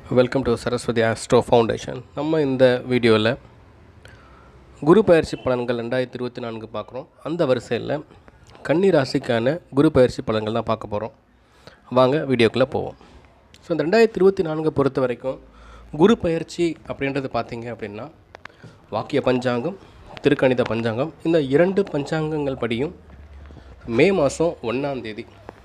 welcome to Saraswati astro foundation நம்ம இந்த வீடியோவில் குரு பயிற்சி பலன்கள் ரெண்டாயிரத்தி இருபத்தி நான்கு பார்க்குறோம் அந்த வரிசையில் கன்னி ராசிக்கான குரு பயிற்சி பலன்கள் தான் பார்க்க போகிறோம் வாங்க வீடியோக்குள்ளே போவோம் ஸோ இந்த ரெண்டாயிரத்தி இருபத்தி நான்கு பொறுத்த வரைக்கும் குரு பயிற்சி அப்படின்றது பார்த்தீங்க அப்படின்னா வாக்கிய பஞ்சாங்கம் திருக்கணித பஞ்சாங்கம் இந்த இரண்டு பஞ்சாங்கங்கள் படியும் மே மாதம் ஒன்றாம் தேதி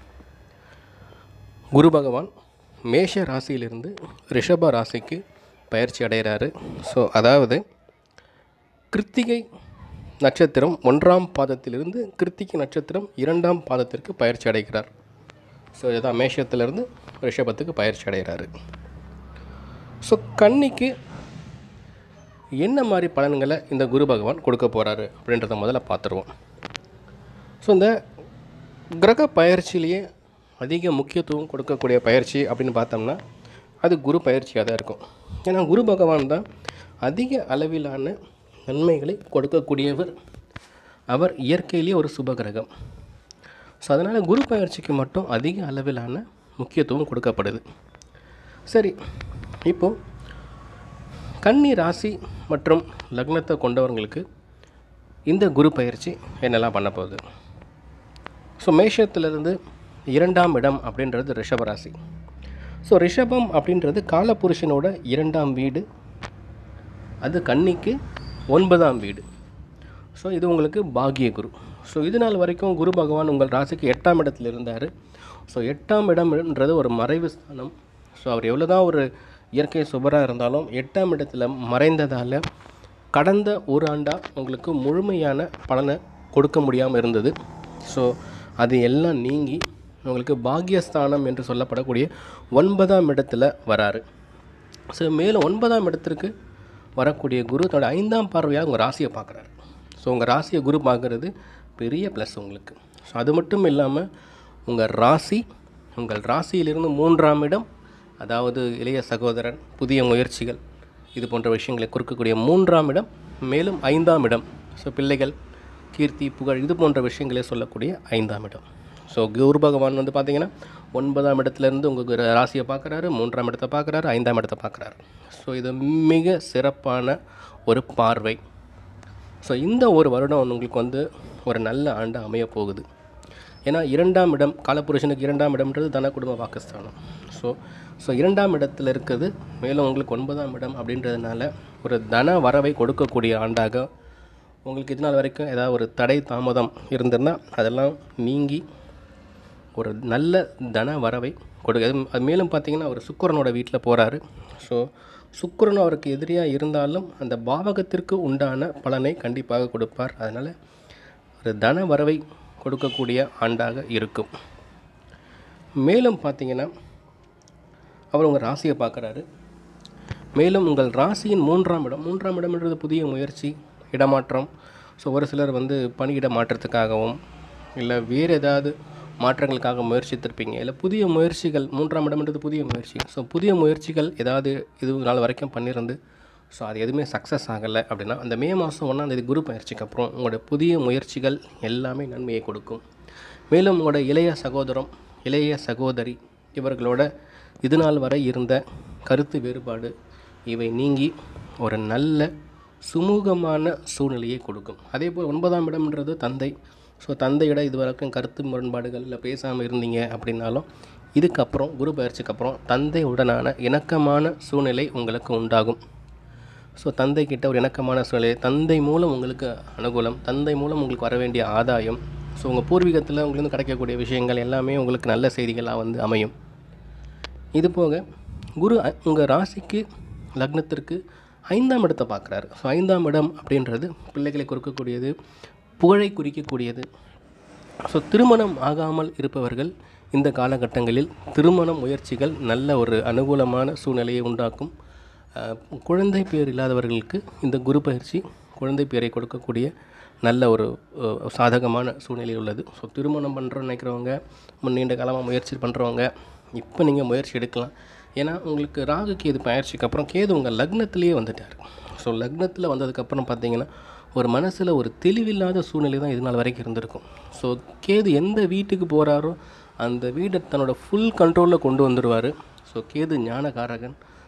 குரு பகவான் மேஷ ராசியிலிருந்து ரிஷப ராசிக்கு பயிற்சி அடைகிறாரு ஸோ அதாவது கிருத்திகை நட்சத்திரம் ஒன்றாம் பாதத்திலிருந்து கிருத்திகை நட்சத்திரம் இரண்டாம் பாதத்திற்கு பயிற்சி அடைகிறார் ஸோ இதான் மேஷத்திலிருந்து ரிஷபத்துக்கு பயிற்சி அடைகிறாரு ஸோ கன்னிக்கு என்ன மாதிரி பலன்களை இந்த குரு பகவான் கொடுக்க போகிறாரு அப்படின்றத முதல்ல பார்த்துருவோம் ஸோ இந்த கிரக பயிற்சியிலேயே அதிக முக்கியத்துவம் கொடுக்கக்கூடிய பயிற்சி அப்படின்னு பார்த்தோம்னா அது குரு பயிற்சியாக தான் இருக்கும் ஏன்னா குரு பகவான் தான் அதிக அளவிலான நன்மைகளை கொடுக்கக்கூடியவர் அவர் இயற்கையிலேயே ஒரு சுப கிரகம் ஸோ அதனால் குரு பயிற்சிக்கு மட்டும் அதிக அளவிலான முக்கியத்துவம் கொடுக்கப்படுது சரி இப்போது கன்னி ராசி மற்றும் லக்னத்தை கொண்டவங்களுக்கு இந்த குரு பயிற்சி என்னெல்லாம் பண்ண போகுது ஸோ மேஷத்திலிருந்து இரண்டாம் இடம் அப்படின்றது ரிஷபராசி ஸோ ரிஷபம் அப்படின்றது காலபுருஷனோட இரண்டாம் வீடு அது கன்னிக்கு ஒன்பதாம் வீடு ஸோ இது உங்களுக்கு பாக்கிய குரு ஸோ இது நாள் வரைக்கும் குரு பகவான் உங்கள் ராசிக்கு எட்டாம் இடத்துல இருந்தார் ஸோ எட்டாம் இடம்ன்றது ஒரு மறைவு ஸ்தானம் ஸோ அவர் எவ்வளோ தான் ஒரு இயற்கை சுபராக இருந்தாலும் எட்டாம் இடத்துல மறைந்ததால் கடந்த ஒரு ஆண்டாக உங்களுக்கு முழுமையான பலனை கொடுக்க முடியாமல் இருந்தது ஸோ அது எல்லாம் நீங்கி உங்களுக்கு பாக்கியஸ்தானம் என்று சொல்லப்படக்கூடிய ஒன்பதாம் இடத்துல வராரு ஸோ மேலும் ஒன்பதாம் இடத்திற்கு வரக்கூடிய குரு தன்னோட ஐந்தாம் பார்வையாக உங்கள் ராசியை பார்க்குறாரு ஸோ உங்கள் ராசியை குரு பார்க்குறது பெரிய ப்ளஸ் உங்களுக்கு ஸோ அது மட்டும் இல்லாமல் உங்கள் ராசி உங்கள் ராசியிலிருந்து மூன்றாம் இடம் அதாவது இளைய சகோதரன் புதிய முயற்சிகள் இது போன்ற விஷயங்களை கொடுக்கக்கூடிய மூன்றாம் இடம் மேலும் ஐந்தாம் இடம் ஸோ பிள்ளைகள் கீர்த்தி புகழ் இது போன்ற விஷயங்களை சொல்லக்கூடிய ஐந்தாம் இடம் ஸோ குரு பகவான் வந்து பார்த்தீங்கன்னா ஒன்பதாம் இடத்துலேருந்து உங்கள் ராசியை பார்க்குறாரு மூன்றாம் இடத்தை பார்க்குறாரு ஐந்தாம் இடத்தை பார்க்குறாரு ஸோ இது மிக சிறப்பான ஒரு பார்வை ஸோ இந்த ஒரு வருடம் உங்களுக்கு வந்து ஒரு நல்ல ஆண்டு அமைய போகுது ஏன்னா இரண்டாம் இடம் காலபுருஷனுக்கு இரண்டாம் இடம்ன்றது தன குடும்ப பாகிஸ்தானம் ஸோ ஸோ இரண்டாம் இடத்துல இருக்குது மேலும் உங்களுக்கு ஒன்பதாம் இடம் அப்படின்றதுனால ஒரு தன வரவை கொடுக்கக்கூடிய ஆண்டாக உங்களுக்கு இது நாள் வரைக்கும் ஏதாவது ஒரு தடை தாமதம் இருந்ததுன்னா அதெல்லாம் நீங்கி ஒரு நல்ல தன வரவை கொடுக்க அது அது மேலும் பார்த்தீங்கன்னா அவர் சுக்கரனோட வீட்டில் போகிறாரு ஸோ சுக்கரன் அவருக்கு எதிரியாக இருந்தாலும் அந்த பாவகத்திற்கு உண்டான பலனை கண்டிப்பாக கொடுப்பார் அதனால் ஒரு தன வரவை கொடுக்கக்கூடிய ஆண்டாக இருக்கும் மேலும் பார்த்தீங்கன்னா அவர் உங்கள் ராசியை பார்க்குறாரு மேலும் உங்கள் ராசியின் மூன்றாம் இடம் மூன்றாம் இடம்ன்றது புதிய முயற்சி இடமாற்றம் ஸோ ஒரு சிலர் வந்து பணியிட மாற்றத்துக்காகவும் இல்லை வேறு ஏதாவது மாற்றங்களுக்காக முயற்சித்திருப்பீங்க இல்லை புதிய முயற்சிகள் மூன்றாம் இடம்ன்றது புதிய முயற்சி ஸோ புதிய முயற்சிகள் ஏதாவது இது நாள் வரைக்கும் பண்ணியிருந்து ஸோ அது எதுவுமே சக்ஸஸ் ஆகலை அப்படின்னா அந்த மே மாதம் ஒன்றாந்தேதி குரு பயிற்சிக்கு அப்புறம் உங்களோட புதிய முயற்சிகள் எல்லாமே நன்மையை கொடுக்கும் மேலும் உங்களோட இளைய சகோதரம் இளைய சகோதரி இவர்களோட இது நாள் வரை இருந்த கருத்து வேறுபாடு இவை நீங்கி ஒரு நல்ல சுமூகமான சூழ்நிலையை கொடுக்கும் அதே போல் ஒன்பதாம் இடம்ன்றது தந்தை ஸோ தந்தையிட இது வரைக்கும் கருத்து முரண்பாடுகள் இல்லை பேசாமல் இருந்தீங்க அப்படின்னாலும் இதுக்கப்புறம் குரு பயிற்சிக்கு அப்புறம் தந்தையுடனான இணக்கமான சூழ்நிலை உங்களுக்கு உண்டாகும் ஸோ தந்தை கிட்ட ஒரு இணக்கமான சூழ்நிலை தந்தை மூலம் உங்களுக்கு அனுகூலம் தந்தை மூலம் உங்களுக்கு வர வேண்டிய ஆதாயம் ஸோ உங்கள் பூர்வீகத்தில் உங்களுக்கு கிடைக்கக்கூடிய விஷயங்கள் எல்லாமே உங்களுக்கு நல்ல செய்திகளாக வந்து அமையும் இது போக குரு உங்கள் ராசிக்கு லக்னத்திற்கு ஐந்தாம் இடத்தை பார்க்குறாரு ஸோ ஐந்தாம் இடம் அப்படின்றது பிள்ளைகளை கொடுக்கக்கூடியது புகழை குறிக்கக்கூடியது ஸோ திருமணம் ஆகாமல் இருப்பவர்கள் இந்த காலகட்டங்களில் திருமண முயற்சிகள் நல்ல ஒரு அனுகூலமான சூழ்நிலையை உண்டாக்கும் குழந்தை பேர் இல்லாதவர்களுக்கு இந்த குரு பயிற்சி குழந்தை பேரை கொடுக்கக்கூடிய நல்ல ஒரு சாதகமான சூழ்நிலை உள்ளது ஸோ திருமணம் பண்ணுறோன்னு நினைக்கிறவங்க நீண்ட காலமாக முயற்சி பண்ணுறவங்க இப்போ நீங்கள் முயற்சி எடுக்கலாம் ஏன்னா உங்களுக்கு ராகு கேது பயிற்சிக்கு அப்புறம் கேது உங்கள் லக்னத்திலேயே வந்துட்டார் ஸோ லக்னத்தில் வந்ததுக்கப்புறம் பார்த்தீங்கன்னா ஒரு மனசில் ஒரு தெளிவில்லாத சூழ்நிலை தான் இது நாள் வரைக்கும் இருந்திருக்கும் ஸோ கேது எந்த வீட்டுக்கு போகிறாரோ அந்த வீடை தன்னோட ஃபுல் கண்ட்ரோலில் கொண்டு வந்துடுவார் ஸோ கேது ஞானகாரகன்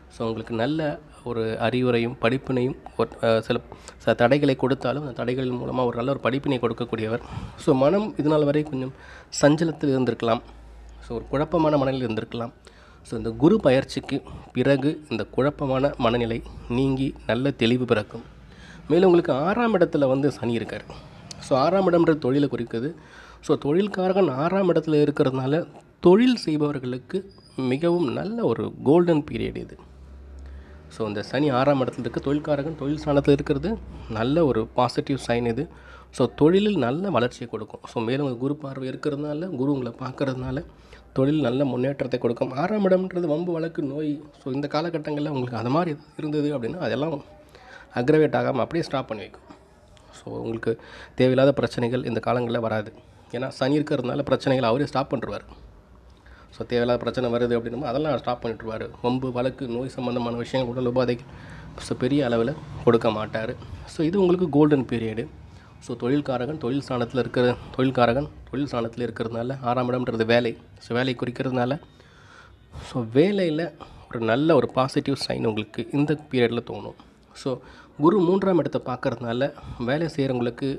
ஸோ உங்களுக்கு நல்ல ஒரு அறிவுரையும் படிப்பினையும் ஒரு- அஹ் சில சில தடைகளை கொடுத்தாலும் அந்த தடைகள் மூலமாக ஒரு நல்ல ஒரு படிப்பினை கொடுக்கக்கூடியவர் ஸோ மனம் இது நாள் வரை கொஞ்சம் சஞ்சலத்தில் இருந்திருக்கலாம் ஸோ ஒரு குழப்பமான மனநிலை இருந்திருக்கலாம் ஸோ இந்த குரு பயிற்சிக்கு பிறகு இந்த குழப்பமான மனநிலை நீங்கி நல்ல தெளிவு பிறக்கும் மேலும் உங்களுக்கு ஆறாம் இடத்துல வந்து சனி இருக்கார் ஸோ ஆறாம் இடம்ன்றது தொழிலை குறிக்குது ஸோ தொழில்காரகன் ஆறாம் இடத்துல இருக்கிறதுனால தொழில் செய்பவர்களுக்கு மிகவும் நல்ல ஒரு கோல்டன் பீரியட் இது ஸோ இந்த சனி ஆறாம் இடத்துல இருக்க தொழில்காரகன் தொழில் ஸ்தானத்தில் இருக்கிறது நல்ல ஒரு பாசிட்டிவ் சைன் இது ஸோ தொழிலில் நல்ல வளர்ச்சியை கொடுக்கும் ஸோ மேலும் உங்க குரு பார்வை இருக்கிறதுனால குரு உங்களை பார்க்கறதுனால தொழில் நல்ல முன்னேற்றத்தை கொடுக்கும் ஆறாம் இடம்ன்றது வம்பு வழக்கு நோய் ஸோ இந்த காலகட்டங்களில் உங்களுக்கு அது மாதிரி இருந்தது அப்படின்னா அதெல்லாம் அக்ரவேட் ஆகாமல் அப்படியே ஸ்டாப் பண்ணி வைக்கும் ஸோ உங்களுக்கு தேவையில்லாத பிரச்சனைகள் இந்த காலங்களில் வராது ஏன்னா சனி இருக்கிறதுனால பிரச்சனைகள் அவரே ஸ்டாப் பண்ணிருவார் ஸோ தேவையில்லாத பிரச்சனை வருது அப்படின்னா அதெல்லாம் ஸ்டாப் பண்ணிட்டுருவார் வம்பு வழக்கு நோய் சம்மந்தமான விஷயங்கள் உடல் உபாதைகள் ஸோ பெரிய அளவில் கொடுக்க மாட்டார் ஸோ இது உங்களுக்கு கோல்டன் பீரியடு ஸோ தொழில்காரகன் தொழில் ஸ்தானத்தில் இருக்கிற தொழில்காரகன் தொழில் ஸ்தானத்தில் இருக்கிறதுனால ஆறாம் இடம்ன்றது வேலை ஸோ வேலை குறிக்கிறதுனால ஸோ வேலையில் ஒரு நல்ல ஒரு பாசிட்டிவ் சைன் உங்களுக்கு இந்த பீரியடில் தோணும் ஸோ குரு மூன்றாம் இடத்தை பார்க்கறதுனால வேலை செய்கிறவங்களுக்கு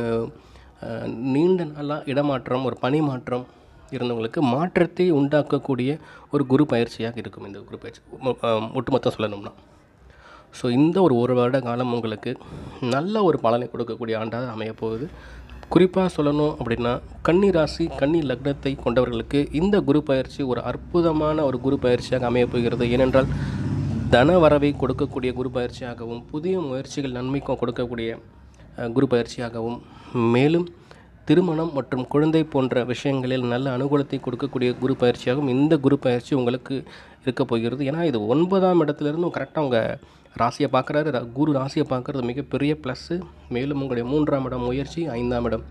நீண்ட நாளாக இடமாற்றம் ஒரு பணி மாற்றம் இருந்தவங்களுக்கு மாற்றத்தை உண்டாக்கக்கூடிய ஒரு குரு பயிற்சியாக இருக்கும் இந்த குரு பயிற்சி மொ- அஹ் ஒட்டுமொத்தம் சொல்லணும்னா ஸோ இந்த ஒரு ஒரு வருட காலம் உங்களுக்கு நல்ல ஒரு பலனை கொடுக்கக்கூடிய ஆண்டாக அமையப் போகுது குறிப்பாக சொல்லணும் அப்படின்னா கன்னி ராசி கன்னி லக்னத்தை கொண்டவர்களுக்கு இந்த குரு பயிற்சி ஒரு அற்புதமான ஒரு குரு பயிற்சியாக அமையப் போகிறது ஏனென்றால் தன வரவை கொடுக்கக்கூடிய குரு பயிற்சியாகவும் புதிய முயற்சிகள் நன்மைக்கும் கொடுக்கக்கூடிய அஹ், குரு பயிற்சியாகவும் மேலும் திருமணம் மற்றும் குழந்தை போன்ற விஷயங்களில் நல்ல அனுகூலத்தை கொடுக்கக்கூடிய குரு பயிற்சியாகவும் இந்த குரு பயிற்சி உங்களுக்கு இருக்க போகிறது ஏன்னா இது ஒன்பதாம் இடத்துலேருந்து கரெக்டாக உங்கள் ராசியை பார்க்குறாரு ர- குரு ராசியை பார்க்குறது மிகப்பெரிய ப்ளஸ்ஸு மேலும் உங்களுடைய மூன்றாம் இடம் முயற்சி ஐந்தாம் இடம்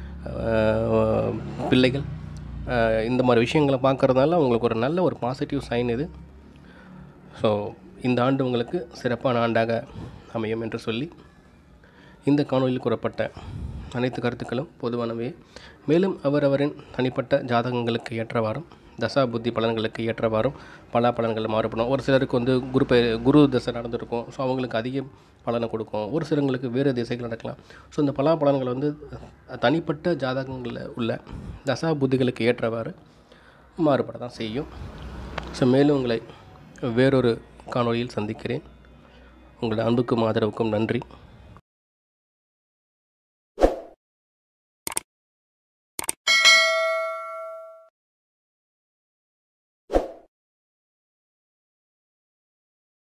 அஹ், பிள்ளைகள் அஹ், இந்த மாதிரி விஷயங்களை பார்க்குறதுனால உங்களுக்கு ஒரு நல்ல ஒரு பாசிட்டிவ் சைன் இது ஸோ இந்த ஆண்டு உங்களுக்கு சிறப்பான ஆண்டாக அமையும் என்று சொல்லி இந்த காணொலியில் கூறப்பட்ட அனைத்து கருத்துக்களும் பொதுவானவை மேலும் அவரவரின் தனிப்பட்ட ஜாதகங்களுக்கு ஏற்றவாறும் தசா புத்தி பலன்களுக்கு ஏற்றவாறும் பலா பலன்கள் மாறுபடும் ஒரு சிலருக்கு வந்து குரு பெ குரு தசை நடந்திருக்கும் ஸோ அவங்களுக்கு அதிக பலனை கொடுக்கும் ஒரு சிலங்களுக்கு வேறு திசைகள் நடக்கலாம் ஸோ இந்த பலா பலன்கள் வந்து தனிப்பட்ட ஜாதகங்களில் உள்ள தசா புத்திகளுக்கு ஏற்றவாறு மாறுபட தான் செய்யும் ஸோ மேலும் உங்களை வேறொரு காணொளியில் சந்திக்கிறேன் உங்கள் அன்புக்கும் ஆதரவுக்கும் நன்றி